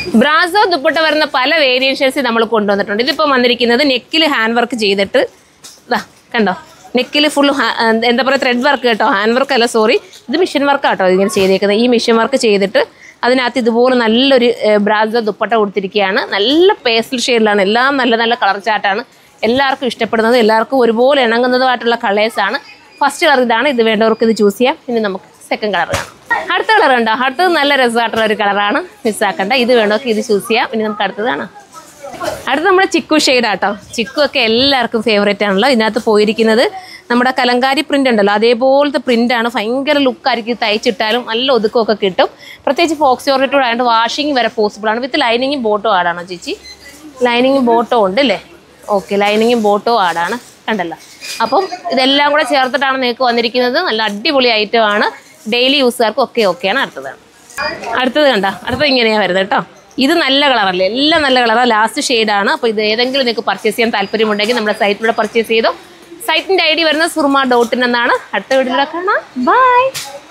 brasso dupatta വരുന്ന പല variations നമ്മൾ കൊണ്ടുവന്നിട്ടുണ്ട് ഇതിപ്പോൾ വന്നിരിക്കുന്നത് നെക്കിൽ ഹാൻഡ് വർക്ക് ചെയ്തിട്ട് ഇതാ കണ്ടോ നെക്കിൽ ഫുൾ എന്താ പറയുക ത്രെഡ് വർക്ക് കേട്ടോ ഹാൻഡ് വർക്ക് അല്ല സോറി ഇത് മിഷൻ വർക്ക് കേട്ടോ ഇങ്ങനെ ചെയ്തേക്കുന്നത് ഈ മിഷൻ വർക്ക് ചെയ്തിട്ട് അതിനകത്ത് ഇതുപോലെ നല്ലൊരു ബ്രാസോ ദുപ്പട്ട കൊടുത്തിരിക്കുകയാണ് നല്ല പേസ്റ്റൽ ഷെയ്ഡിലാണ് എല്ലാം നല്ല നല്ല കളർ ചാർട്ടാണ് എല്ലാവർക്കും ഇഷ്ടപ്പെടുന്നത് എല്ലാവർക്കും ഒരുപോലെ ഇണങ്ങുന്നതുമായിട്ടുള്ള കളേഴ്സാണ് ഫസ്റ്റ് കളർ ഇതാണ് ഇത് വേണ്ടവർക്ക് ഇത് ചൂസ് ചെയ്യാം ഇനി നമുക്ക് സെക്കൻഡ് കളർ കാണാം അടുത്ത കളർ ഉണ്ടോ അടുത്തത് നല്ല രസമായിട്ടുള്ള ഒരു കളറാണ് മിസ്സാക്കണ്ട ഇത് വേണ്ടവർക്ക് ഇത് ചൂസ് ചെയ്യാം ഇനി നമുക്ക് അടുത്തത് കാണാം അടുത്ത നമ്മുടെ ചിക്കു ഷെയ്ഡ് ആട്ടോ ചിക്കു ഒക്കെ എല്ലാവർക്കും ഫേവറേറ്റ് ആണല്ലോ ഇതിനകത്ത് പോയിരിക്കുന്നത് നമ്മുടെ കലങ്കാരി പ്രിന്റ് ഉണ്ടല്ലോ അതേപോലത്തെ പ്രിന്റ് ആണ് ഭയങ്കര ലുക്കായിരിക്കും തയ്ച്ചിട്ടാലും നല്ല ഒതുക്കമൊക്കെ കിട്ടും പ്രത്യേകിച്ച് ഫോക്സ് ഓറിറ്റൂടെ ആയതുകൊണ്ട് വാഷിംഗ് വരെ പോസിബിൾ ആണ് വിത്ത് ലൈനിങ്ങും ബോട്ടോ ആടാണോ ചേച്ചി ലൈനിങ്ങും ബോട്ടോ ഉണ്ട് അല്ലേ ഓക്കെ ലൈനിങ്ങും ബോട്ടോ ആടാണ് കണ്ടല്ലോ അപ്പം ഇതെല്ലാം കൂടെ ചേർത്തിട്ടാണ് നിങ്ങൾക്ക് വന്നിരിക്കുന്നത് നല്ല അടിപൊളി ഐറ്റം ആണ് ഡെയിലി യൂസുകാർക്കും ഒക്കെ ഓക്കെയാണ് അടുത്തത് അടുത്തത് കണ്ട അടുത്തത് ഇങ്ങനെയാണ് വരുന്നത് കേട്ടോ ഇത് നല്ല കളറല്ലേ എല്ലാം നല്ല കളറാണ് ലാസ്റ്റ് ഷെയ്ഡാണ് അപ്പോൾ ഇത് ഏതെങ്കിലും നിങ്ങൾക്ക് പർച്ചേസ് ചെയ്യാൻ താല്പര്യമുണ്ടെങ്കിൽ നമ്മുടെ സൈറ്റിലൂടെ പർച്ചേസ് ചെയ്തോ സൈറ്റിൻ്റെ ഐ ഡി വരുന്നത് സുർമ ഡോട്ട് ഇൻ എന്നാണ് അടുത്ത വീഡിയോയിലൂടെ കാണാം ബൈ